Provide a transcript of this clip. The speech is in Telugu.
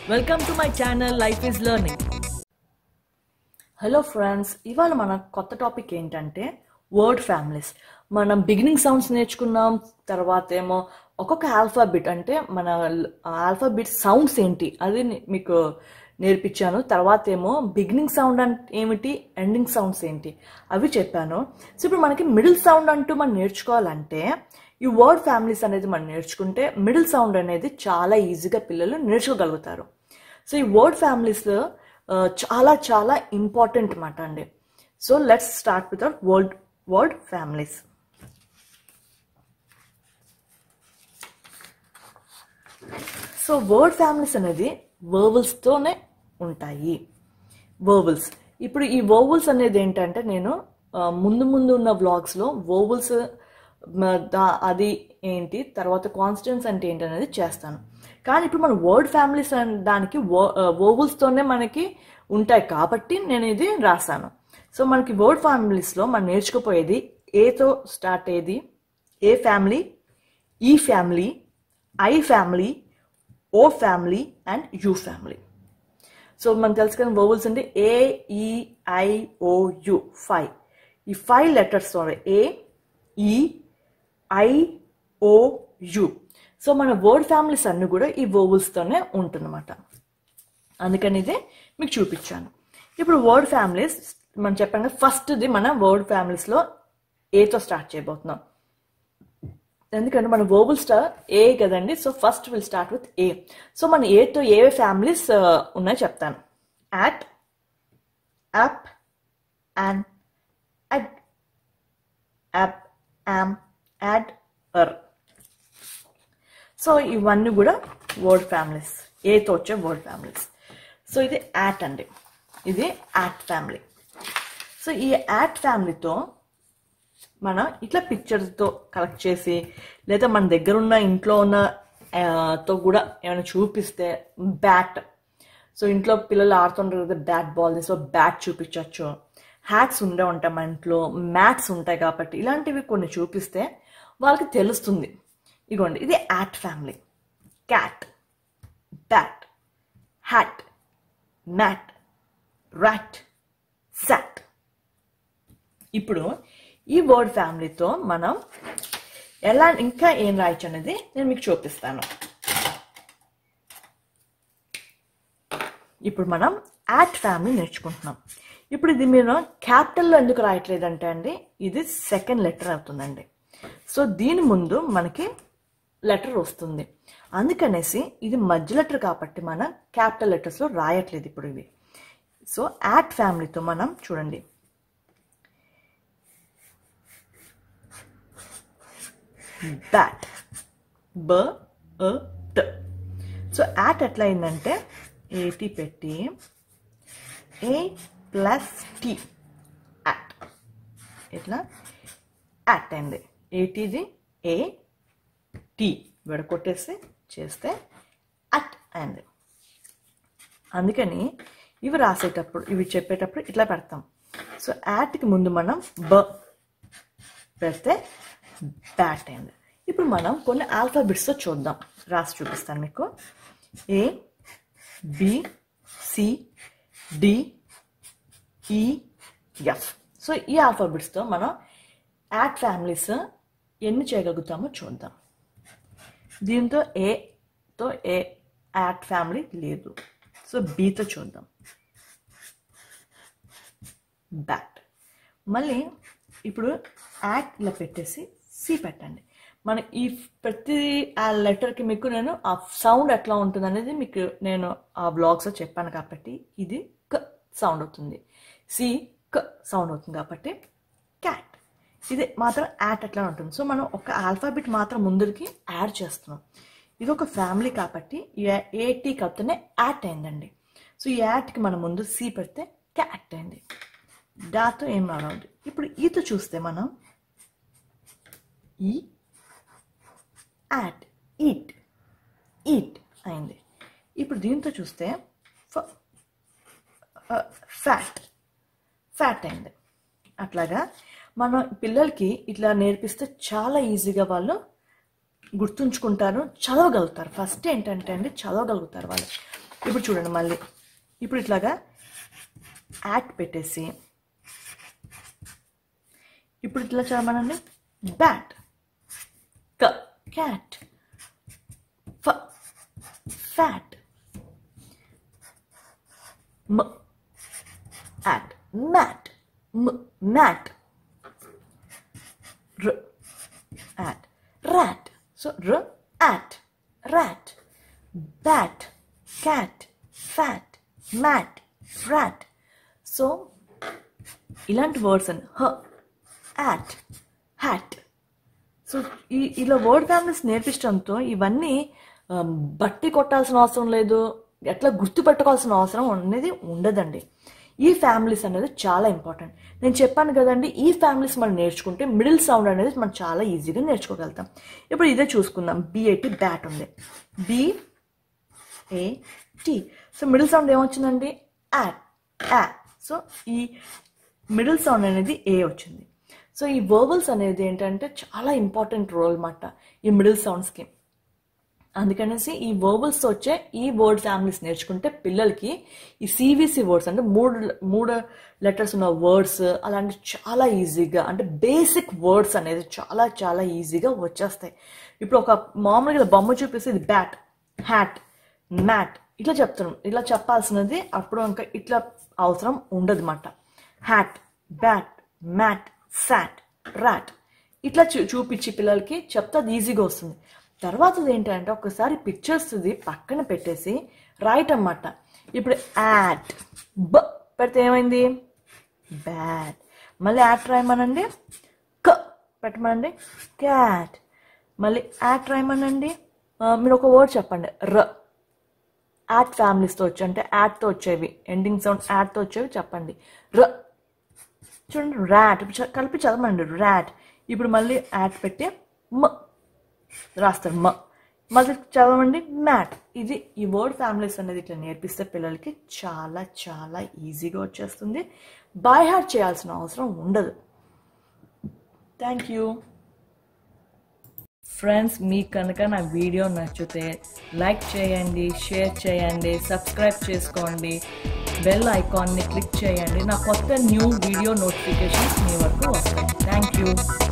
welcome to my channel life is learning hello friends ఇవాళ మన కొత్త టాపిక్ ఏంటంటే వర్డ్ ఫ్యామిలీస్ మనం బిగినింగ్ సౌండ్స్ నేర్చుకున్నాం తర్వాత ఏమో ఒక్కొక్క ఆల్ఫాబిట్ అంటే మన ఆల్ఫాబిట్ సౌండ్స్ ఏంటి అది ని- మీకు నేర్పించాను తర్వాత ఏమో బిగినింగ్ సౌండ్ అంటే ఏమిటి ఎండింగ్ సౌండ్స్ ఏంటి అవి చెప్పాను సో ఇప్పుడు మనకి మిడిల్ సౌండ్ అంటూ మనం నేర్చుకోవాలంటే ఈ వర్డ్ ఫ్యామిలీస్ అనేది మనం నేర్చుకుంటే మిడిల్ సౌండ్ అనేది చాలా ఈజీగా పిల్లలు నేర్చుకోగలుగుతారు సో ఈ వర్డ్ ఫ్యామిలీస్లో చాలా చాలా ఇంపార్టెంట్ మాట అండి so let's start with our word word families so word families అనేది వర్వల్స్తోనే ఉంటాయి వర్వల్స్ ఇప్పుడు ఈ వర్వల్స్ అనేది ఏంటంటే నేను ఆ, ముందు ముందు ఉన్న వ్లాగ్స్లో వర్వల్స్ అది ఏంటి తర్వాత కాన్స్టెన్స్ అంటే ఏంటి అనేది చేస్తాను కానీ ఇప్పుడు మన వర్డ్ ఫ్యామిలీస్ దానికి వర్వల్స్తోనే మనకి ఉంటాయి కాబట్టి నేను ఇది రాశాను సో మనకి వర్డ్ ఫ్యామిలీస్లో మనం నేర్చుకుపోయేది ఏతో స్టార్ట్ అయ్యేది A family E family I family O family and U family so మనకు తెలుసు కదా వోవల్స్ అంటే A E I O U five ఈ five letters A E I O U so మన వర్డ్ ఫ్యామిలీస్ అన్ని కూడా ఈ వోవల్స్తోనే ఉంటుందన్నమాట అందుకని ఇదే మీకు చూపించాను ఇప్పుడు వర్డ్ ఫ్యామిలీస్ మనం చెప్పాను కదా ఫస్ట్ది మన వర్డ్ ఫ్యామిలీస్లో ఏతో స్టార్ట్ చేయబోతున్నాం ఎందుకంటే మన వోబుల్ స్టార్ ఏ కదండి so first will start with A so మన ఏతో ఏవే ఫ్యామిలీస్ ఉన్నాయో చెప్తాను at app and add app am add అర్ సో ఇవన్నీ కూడా వర్డ్ ఫ్యామిలీస్ ఏతో వచ్చే వర్డ్ ఫ్యామిలీస్ సో ఇది యాట్ అండి ఇది యాట్ ఫ్యామిలీ సో ఈ యాట్ ఫ్యామిలీతో మనం ఇట్లా పిక్చర్స్తో కలెక్ట్ చేసి లేదా మన దగ్గర ఉన్న ఇంట్లో ఉన్న ఆ, తో కూడా ఏమైనా చూపిస్తే బ్యాట్ సో ఇంట్లో పిల్లలు ఆడుతుంటారు కదా బ్యాట్ బాల్ సో బ్యాట్ చూపించవచ్చు హ్యాట్స్ ఉండే ఉంటాయి మన ఇంట్లో మ్యాట్స్ ఉంటాయి కాబట్టి ఇలాంటివి కొన్ని చూపిస్తే వాళ్ళకి తెలుస్తుంది ఇగోండి ఇది at family cat bat hat mat rat sat ఇప్పుడు ఈ వర్డ్ ఫ్యామిలీతో మనం ఎలా ఇంకా ఏం రాయొచ్చు అనేది నేను మీకు చూపిస్తాను ఇప్పుడు మనం యాట్ ఫ్యామిలీ నేర్చుకుంటున్నాం ఇప్పుడు ఇది మీరు క్యాపిటల్లో ఎందుకు రాయట్లేదంటే అండి ఇది సెకండ్ లెటర్ అవుతుందండి సో దీని ముందు మనకి లెటర్ వస్తుంది అందుకనేసి ఇది మధ్య లెటర్ కాబట్టి మనం క్యాపిటల్ లెటర్స్లో రాయట్లేదు ఇప్పుడు ఇవి సో యాట్ ఫ్యామిలీతో మనం చూడండి బ్యాట్ బ అ ట సో యాట్ ఎట్లా అయిందంటే ఏటి పెట్టి ఏ ప్లస్ టీ యాట్ ఇట్లా యాట్ అయింది ఏటీది ఏ టీ విడకొట్టేసి చేస్తే అట్ అయింది అందుకని ఇవి రాసేటప్పుడు ఇవి చెప్పేటప్పుడు ఇట్లా పెడతాం సో యాట్కి ముందు మనం బ పెడితే బ్యాట్ అయింది ఇప్పుడు మనం కొన్ని ఆల్ఫాబెట్స్తో చూద్దాం రాసి చూపిస్తాను మీకు A B C D E F so ఈ ఆల్ఫాబెట్స్తో మనం యాట్ ఫ్యామిలీస్ ఎన్ని చేయగలుగుతామో చూద్దాం దీంతో ఏతో ఏ యాట్ ఫ్యామిలీ లేదు సో బీతో చూద్దాం బ్యాట్ మళ్ళీ ఇప్పుడు యాట్ ఇలా పెట్టేసి సి పెట్టండి మన ఈ ప్రతి ఆ లెటర్కి మీకు నేను ఆ సౌండ్ ఎట్లా ఉంటుంది అనేది మీకు నేను ఆ బ్లాగ్స్లో చెప్పాను కాబట్టి ఇది క సౌండ్ అవుతుంది సి క సౌండ్ అవుతుంది కాబట్టి క్యాట్ ఇది మాత్రం యాట్ ఎట్లా ఉంటుంది సో మనం ఒక ఆల్ఫాబెట్ మాత్రం ముందరికి యాడ్ చేస్తున్నాం ఇది ఒక ఫ్యామిలీ కాబట్టి ఏటీ కప్తేనే యాట్ అయిందండి సో ఈ యాట్కి మనం ముందు సి పెడితే క్యాట్ అయింది డాతో ఏం రావద్దు ఇప్పుడు ఈతో చూస్తే మనం ఈ యాట్ ఈట్ ఈట్ అయింది ఇప్పుడు దీంతో చూస్తే ఫ్యాట్ ఫ్యాట్ అయింది అట్లాగా మనం పిల్లలకి ఇట్లా నేర్పిస్తే చాలా ఈజీగా వాళ్ళు గుర్తుంచుకుంటారు చదవగలుగుతారు ఫస్ట్ ఏంటంటే అండి చదవగలుగుతారు వాళ్ళు ఇప్పుడు చూడండి మళ్ళీ ఇప్పుడు ఇట్లాగా యాట్ పెట్టేసి ఇప్పుడు ఇట్లా చదవమనండి బ్యాట్ క క్యాట్ ఫ ఫ్యాట్ మ at mat m mat r at rat so r at rat bat cat fat mat rat so ఇలాంటి వర్డ్స్ అండి హ యాట్ హ్యాట్ సో ఈ ఇలా వర్డ్ ఫ్యామిలీస్ నేర్పించడంతో ఇవన్నీ ఆ, బట్టి కొట్టాల్సిన అవసరం లేదు ఎట్లా గుర్తుపెట్టుకోవాల్సిన అవసరం అనేది ఉండదండి ఈ ఫ్యామిలీస్ అనేది చాలా ఇంపార్టెంట్ నేను చెప్పాను కదండి ఈ ఫ్యామిలీస్ మనం నేర్చుకుంటే మిడిల్ సౌండ్ అనేది మనం చాలా ఈజీగా నేర్చుకోగలుగుతాం ఇప్పుడు ఇదే చూసుకుందాం బిఏటి బ్యాట్ ఉంది B A T so middle sound ఏమొచ్చిందండి యాట్ యా సో ఈ మిడిల్ సౌండ్ అనేది ఏ వచ్చింది సో ఈ వర్బల్స్ అనేది ఏంటంటే చాలా ఇంపార్టెంట్ రోల్ అన్నమాట ఈ మిడిల్ సౌండ్స్కి అందుకనేసి ఈ వర్బల్స్ వచ్చే ఈ వర్డ్ ఫ్యామిలీస్ నేర్చుకుంటే పిల్లలకి ఈ సివిసి వర్డ్స్ అంటే మూడు మూడు లెటర్స్ ఉన్న వర్డ్స్ అలాంటి చాలా ఈజీగా అంటే బేసిక్ వర్డ్స్ అనేది చాలా చాలా ఈజీగా వచ్చేస్తాయి ఇప్పుడు ఒక మామూలుగా బొమ్మ చూపిస్తే ఇది బ్యాట్ హ్యాట్ మ్యాట్ ఇట్లా చెప్తున్నాం ఇట్లా చెప్పాల్సినది అప్పుడు ఇంకా ఇట్లా అవసరం ఉండదు మాట hat bat mat sat rat ఇట్లా చూ చూపించి పిల్లలకి చెప్తే అది ఈజీగా వస్తుంది తర్వాతది ఏంటంటే ఒకసారి పిక్చర్స్ పక్కన పెట్టేసి రైట్ అన్నమాట ఇప్పుడు యాట్ బ పెడితే ఏమైంది బ్యాట్ మళ్ళీ యాట్ రాయమనండి క పెట్టమనండి క్యాట్ మళ్ళీ యాట్ రాయమనండి ఆ, మీరు ఒక వర్డ్ చెప్పండి ర యాట్ ఫ్యామిలీస్తో వచ్చి అంటే యాట్తో వచ్చేవి ఎండింగ్ సౌండ్ యాట్తో వచ్చేవి చెప్పండి ర చూడండి ర్యాట్ కలిపి చదవండి ర్యాట్ ఇప్పుడు మళ్ళీ యాట్ పెట్టి మ రాస్తారు మ మళ్ళీ చదవండి మ్యాట్ ఇది ఈ వర్డ్ ఫ్యామిలీస్ అనేది ఇట్లా నేర్పిస్తే పిల్లలకి చాలా చాలా ఈజీగా వచ్చేస్తుంది బై హార్ట్ చేయాల్సిన అవసరం ఉండదు థ్యాంక్ యూ ఫ్రెండ్స్ మీకు కనుక నా వీడియో నచ్చితే లైక్ చేయండి షేర్ చేయండి సబ్స్క్రైబ్ చేసుకోండి బెల్ ఐకాన్ని క్లిక్ చేయండి నా కొత్త న్యూ వీడియో నోటిఫికేషన్స్ మీ వరకు వస్తాయి థ్యాంక్ యూ